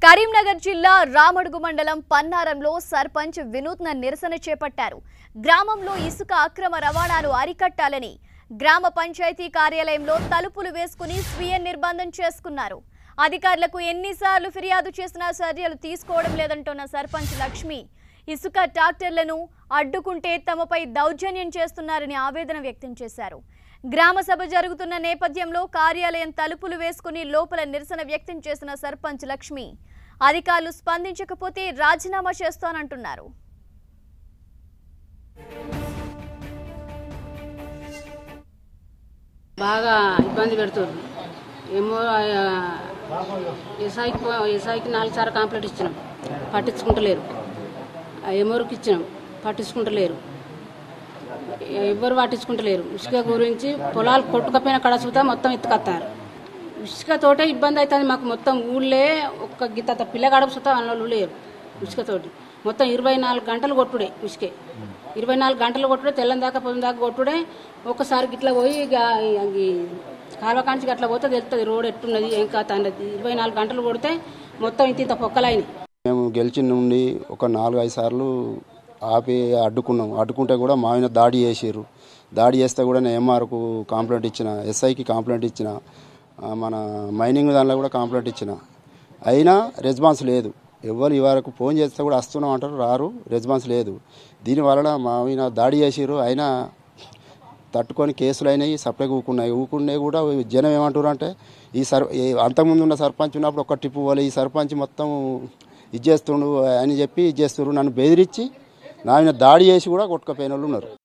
కరీంనగర్ జిల్లా రామడుగు మండలం పన్నారంలో సర్పంచ్ వినూత్న నిరసన చేపట్టారు గ్రామంలో ఇసుక అక్రమ రవాణాను అరికట్టాలని గ్రామ పంచాయతీ కార్యాలయంలో తలుపులు వేసుకుని స్వీయ నిర్బంధం చేసుకున్నారు అధికారులకు ఎన్నిసార్లు ఫిర్యాదు చేసినా చర్యలు తీసుకోవడం లేదంటున్న సర్పంచ్ లక్ష్మి ఇసుక ట్రాక్టర్లను అడ్డుకుంటే తమపై దౌర్జన్యం చేస్తున్నారని ఆవేదన వ్యక్తం చేశారు గ్రామ సభ జరుగుతున్న నేపథ్యంలో కార్యాలయం తలుపులు వేసుకుని లోపల నిరసన వ్యక్తం చేసిన సర్పంచ్ లక్ష్మి అధికారులు స్పందించకపోతే రాజీనామా చేస్తానంటున్నారు బాగా ఇబ్బంది పెడుతుంది ఏమో ఎస్ఐకి ఎస్ఐకి నాలుగు సార్లు కంప్లైంట్ ఇచ్చినాం పట్టించుకుంటలేరు ఆ ఎమోరికి ఇచ్చినాం పట్టించుకుంటలేరు ఎవ్వరు పట్టించుకుంటలేరు ఇసుక గురించి పొలాలు కొట్టుకపోయిన కడ చూతా మొత్తం ఎత్తుకొస్తారు ఇసుకతోటే ఇబ్బంది అవుతుంది మాకు మొత్తం ఊళ్ళే ఒక్క గిత్త పిల్లగాడపు సుతా అన్నోళ్ళు లేరు ఇసుకతోటి మొత్తం ఇరవై నాలుగు గంటలు కొట్టుడే ఇసుకే ఇరవై నాలుగు గంటలు కొట్టుడే తెల్లని దాకా పొద్దున దాకా కొట్టుడే ఒక్కసారి గిట్ల పోయి ఇక ఈ కాలువ కాంచి అట్లా పోతే తెలుస్తుంది రోడ్ ఎట్టున్నది ఏం కాత అన్నది ఇరవై నాలుగు గంటలు కొడితే మొత్తం ఇంత ఇంత పొక్కలైనవి మేము గెలిచిన నుండి ఒక నాలుగు ఐదు సార్లు ఆపి అడ్డుకున్నాం అడ్డుకుంటే కూడా మా ఆయన దాడి చేసారు దాడి చేస్తే కూడా నేను ఎంఆర్కు కంప్లైంట్ ఇచ్చిన ఎస్ఐకి కంప్లైంట్ ఇచ్చిన ఆ, మన మైనింగ్ దానిలో కూడా కంప్లైంట్ ఇచ్చిన అయినా రెస్పాన్స్ లేదు ఎవరు ఈ వరకు ఫోన్ చేస్తే కూడా వస్తున్నాం అంటారు రారు రెస్పాన్స్ లేదు దీనివలన మా ఆయన దాడి చేసారు అయినా తట్టుకొని కేసులు అయినాయి సప్లై ఊకున్నాయి ఊకునే కూడా జనం ఏమంటారు అంటే ఈ సర్ ఈ అంతకుముందు ఉన్న సర్పంచ్ ఉన్నప్పుడు ఒక టిప్పు పోలే ఈ సర్పంచ్ మొత్తం ఇది చేస్తుండు అని చెప్పి ఇది చేస్తున్నారు నన్ను బెదిరించి నా మీద దాడి చేసి కూడా కొట్టుకపోయిన వాళ్ళు ఉన్నారు